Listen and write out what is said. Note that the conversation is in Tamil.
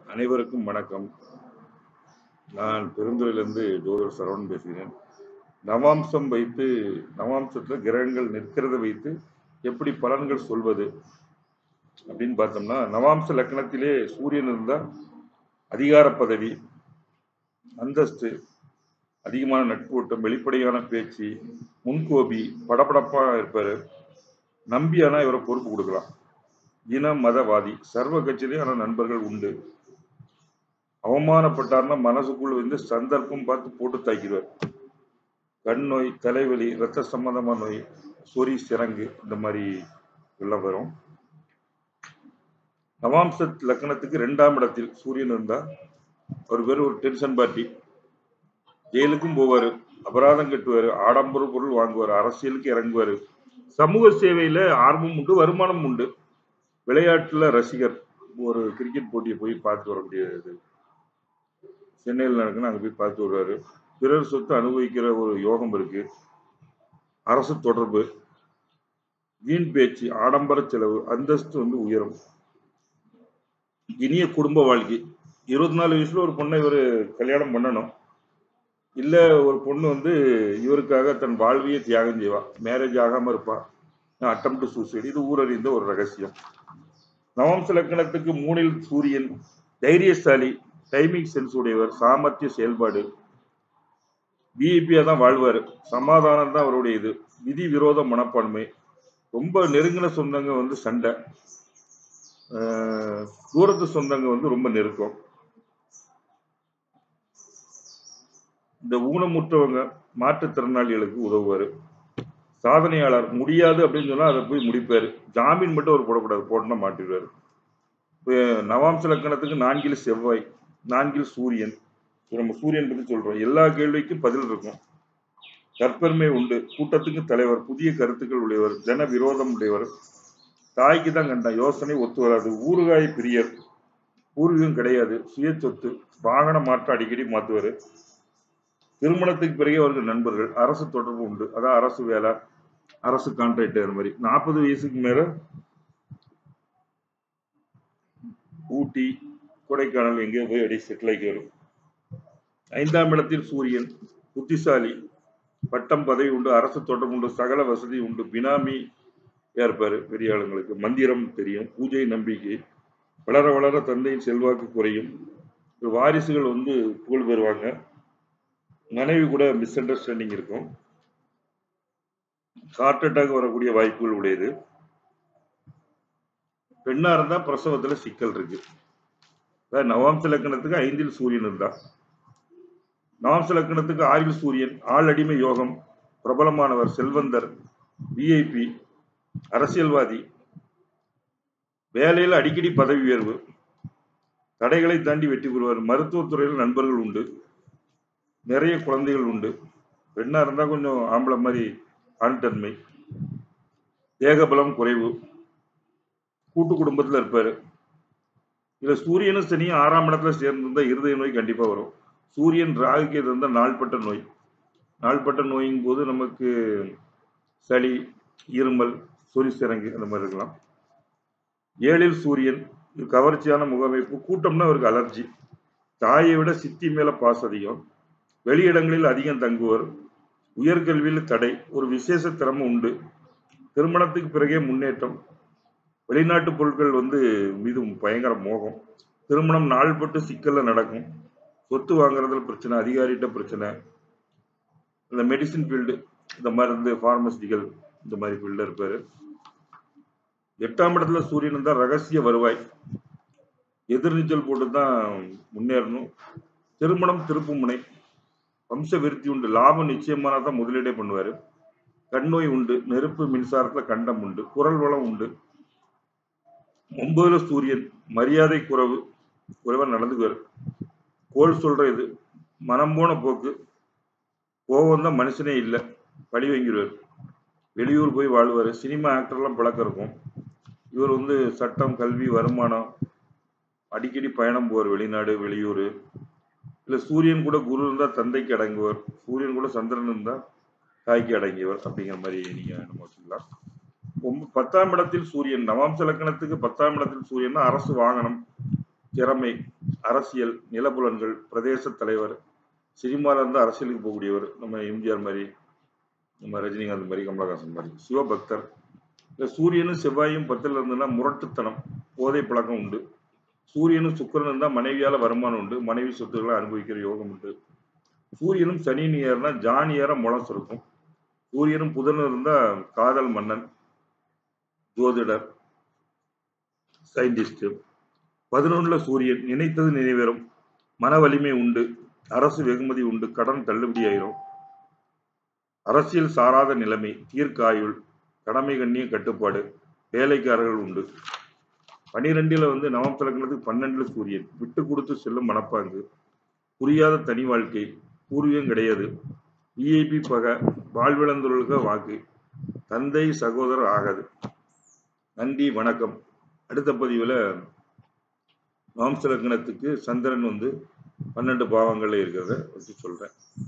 அனைவருக்கும் வணக்கம் நான் பெருந்துறையிலிருந்து ஜோதர் சரவணன் பேசுகிறேன் நவாம்சம் வைத்து நவாம்சத்துல கிரகங்கள் நிற்கிறத வைத்து எப்படி பலன்கள் சொல்வது அப்படின்னு பார்த்தோம்னா நவாம்ச லக்னத்திலே சூரியன் இருந்தா அதிகார பதவி அந்தஸ்து அதிகமான நட்பூட்டம் வெளிப்படையான பேச்சு முன்கோபி படபடப்பா இருப்பாரு நம்பியானா இவரை பொறுப்பு கொடுக்கலாம் இன மதவாதி சர்வ கட்சியிலையும் ஆனா நண்பர்கள் உண்டு அவமானப்பட்டார்னா மனசுக்குள்ள வந்து சந்தர்ப்பம் பார்த்து போட்டு தாக்கிடுவார் கண் நோய் தலைவலி ரத்த சம்பந்தமான நோய் சொறி சிறங்கு இந்த மாதிரி எல்லாம் வரும் நவாம்ச லக்னத்துக்கு ரெண்டாம் இடத்தில் சூரியன் இருந்தா அவர் பேர் ஒரு டென்ஷன் பார்ட்டி ஜெயிலுக்கும் போவாரு அபராதம் கட்டுவாரு ஆடம்பர பொருள் வாங்குவார் அரசியலுக்கு இறங்குவாரு சமூக சேவையில ஆர்வம் உண்டு வருமானம் உண்டு விளையாட்டுல ரசிகர் ஒரு கிரிக்கெட் போட்டியை போய் பார்த்து வர முடியாது சென்னையில் நடக்குன்னு அங்கே போய் பார்த்து வருவாரு பிறர் சொத்து அனுபவிக்கிற ஒரு யோகம் இருக்கு அரசு தொடர்பு வீண் பேச்சு ஆடம்பர செலவு அந்தஸ்து வந்து உயரும் இனிய குடும்ப வாழ்க்கை இருபத்தி நாலு வயசுல ஒரு பொண்ணை இவர் கல்யாணம் பண்ணணும் இல்ல ஒரு பொண்ணு வந்து இவருக்காக தன் வாழ்வையே தியாகம் செய்வா மேரேஜ் ஆகாம இருப்பா அட்டம் டு சூசைடு இது ஊரறிந்த ஒரு ரகசியம் நவம்ச லக்கணத்துக்கு மூணில் சூரியன் தைரியசாலி டைமிங் சென்ஸ் உடையவர் சாமர்த்திய செயல்பாடு விஐபியா தான் வாழ்வாரு சமாதானம் தான் அவருடைய இது விதி விரோத மனப்பான்மை ரொம்ப நெருங்கின சொந்தங்க வந்து சண்டை ஆஹ் தூரத்து சொந்தங்க வந்து ரொம்ப நெருக்கம் இந்த ஊனமுற்றவங்க மாற்றுத்திறனாளிகளுக்கு உதவுவாரு சாதனையாளர் முடியாது அப்படின்னு சொன்னா அதை போய் முடிப்பாரு ஜாமீன் மட்டும் அவர் போடக்கூடாது போட்டுனா மாட்டிடுவாரு இப்ப நவாம்ச லக்கணத்துக்கு நான்கில் செவ்வாய் நான்கில் சூரியன் இப்ப நம்ம சூரியன் பத்தி சொல்றோம் எல்லா கேள்விக்கும் பதில் இருக்கும் தற்பெருமை உண்டு கூட்டத்துக்கு தலைவர் புதிய கருத்துக்கள் உடையவர் ஜன விரோதம் உடையவர் தாய்க்கு தான் கண்டான் யோசனை ஒத்து வராது ஊறுகாய் பிரியர் பூர்வீகம் கிடையாது சுய சொத்து வாகன மாற்றம் அடிக்கடி மாத்துவாரு திருமணத்துக்கு பிறகே அவர்கள் நண்பர்கள் அரசு தொடர்பு உண்டு அதான் அரசு வேலை அரசு கான்ட்ராக்ட் அது மாதிரி நாற்பது வயசுக்கு மேல ஊட்டி கொடைக்கானல் எங்கேயோ போய் அடி செட்டில் ஆகி வரும் ஐந்தாம் இடத்தில் சூரியன் புத்திசாலி பட்டம் பதவி உண்டு அரசு தொடர்பு உண்டு சகல வசதி உண்டு பினாமி ஏற்பாரு பெரிய ஆளுங்களுக்கு மந்திரம் தெரியும் பூஜை நம்பிக்கை வளர வளர தந்தையின் செல்வாக்கு குறையும் வாரிசுகள் வந்து புகழ் பெறுவாங்க மனைவி கூட மிஸ் அண்டர்ஸ்டாண்டிங் இருக்கும் ஹார்ட் அட்டாக் வரக்கூடிய வாய்ப்புகள் உடையது பெண்ணா இருந்தா பிரசவத்துல சிக்கல் இருக்கு அதாவது நவாம்ச லக்கணத்துக்கு ஐந்தில் சூரியன் இருந்தா நவாம்ச லக்கணத்துக்கு ஆறில் சூரியன் ஆள் அடிமை யோகம் பிரபலமானவர் செல்வந்தர் விஐபி அரசியல்வாதி வேலையில் அடிக்கடி பதவி உயர்வு தடைகளை தாண்டி வெற்றி பெறுவார் மருத்துவத்துறையில் நண்பர்கள் உண்டு நிறைய குழந்தைகள் உண்டு பெண்ணா இருந்தா கொஞ்சம் ஆம்பளை மாதிரி ஆண் தன்மை தேகபலம் குறைவு கூட்டு குடும்பத்துல இருப்பாரு இதுல சூரியனும் சனியும் ஆறாம் இடத்துல சேர்ந்திருந்தா இருதய நோய் கண்டிப்பா வரும் சூரியன் ராகுக்கு இது இருந்தா நாள்பட்ட நோய் நாள்பட்ட நோயின் போது நமக்கு சளி இருமல் சொறி சிறங்கு அந்த மாதிரி இருக்கலாம் ஏழில் சூரியன் இது கவர்ச்சியான முகமைப்பு கூட்டம்னா அவருக்கு அலர்ஜி தாயை விட சித்தி மேல பாசம் அதிகம் வெளியிடங்களில் அதிகம் தங்குவர் உயர்கல்வியில் தடை ஒரு விசேஷ திறமை உண்டு திருமணத்துக்கு பிறகே முன்னேற்றம் வெளிநாட்டு பொருட்கள் வந்து மீது பயங்கர மோகம் திருமணம் நாள்பட்டு சிக்கல்ல நடக்கும் சொத்து வாங்குறதுல பிரச்சனை அதிகாரிகிட்ட பிரச்சனை இந்த மெடிசின் ஃபீல்டு இந்த மருந்து ஃபார்மசிட்டிகள் இந்த மாதிரி ஃபீல்டில் இருப்பாரு எட்டாம் இடத்துல சூரியன் தான் ரகசிய வருவாய் எதிர்நீச்சல் போட்டு தான் முன்னேறணும் திருமணம் திருப்புமுனை வம்ச விருத்தி உண்டு லாபம் நிச்சயமான தான் முதலீடே பண்ணுவாரு கண்ணோய் உண்டு நெருப்பு மின்சாரத்துல கண்டம் உண்டு குரல் வளம் உண்டு ஒன்பதுல சூரியன் மரியாதை குறைவு குறைவா நடந்துக்குவார் கோல் சொல்ற இது மனம் போன போக்கு கோவம் தான் மனுஷனே இல்லை பழி வாங்கிடுவார் வெளியூர் போய் வாழ்வார் சினிமா ஆக்டர்லாம் பழக்கம் இருக்கும் இவர் வந்து சட்டம் கல்வி வருமானம் அடிக்கடி பயணம் போவார் வெளிநாடு வெளியூர் இல்ல சூரியன் கூட குரு இருந்தா தந்தைக்கு அடங்குவர் சூரியன் கூட சந்திரன் இருந்தா தாய்க்கு அடங்கியவர் அப்படிங்கிற மாதிரி நீங்க நம்ம வச்சுக்கலாம் ஒன்ப- பத்தாம் இடத்தில் சூரியன் நவாம்ச லக்கணத்துக்கு பத்தாம் இடத்தில் சூரியன்னா அரசு வாகனம் திறமை அரசியல் நிலப்புலன்கள் பிரதேச தலைவர் சினிமாவில் இருந்து அரசியலுக்கு போகக்கூடியவர் நம்ம எம்ஜிஆர் மாதிரி நம்ம ரஜினிகாந்த் மாதிரி கமலஹாசன் மாதிரி சிவபக்தர் இல்லை சூரியனும் செவ்வாயும் பத்தில் இருந்ததுன்னா முரட்டுத்தனம் போதை பழக்கம் உண்டு சூரியனும் சுக்கிரனும் இருந்தால் மனைவியால் வருமானம் உண்டு மனைவி சொத்துக்களை அனுபவிக்கிற யோகம் உண்டு சூரியனும் சனியின் ஏறினா ஜான் ஏற முளம் சுருக்கும் சூரியனும் புதனும் இருந்தால் காதல் மன்னன் ஜோதிடர் சயின்டிஸ்ட் பதினொன்றுல சூரியன் நினைத்தது நிறைவேறும் மன வலிமை உண்டு அரசு வெகுமதி உண்டு கடன் தள்ளுபடி ஆயிரும் அரசியல் சாராத நிலைமை தீர்க்காயுள் கடமை கண்ணிய கட்டுப்பாடு வேலைக்காரர்கள் உண்டு பனிரெண்டுல வந்து நவம் திலக்கணத்துக்கு பன்னெண்டுல சூரியன் விட்டு கொடுத்து செல்லும் மனப்பாங்கு புரியாத தனி வாழ்க்கை பூர்வீகம் கிடையாது விஐபி பகை வாழ்விழந்தொருளுக வாக்கு தந்தை சகோதரர் ஆகாது நன்றி வணக்கம் அடுத்த பதிவில் மாம்ச லக்னத்துக்கு சந்திரன் வந்து பன்னெண்டு பாவங்கள்ல இருக்கிறத வச்சு சொல்றேன்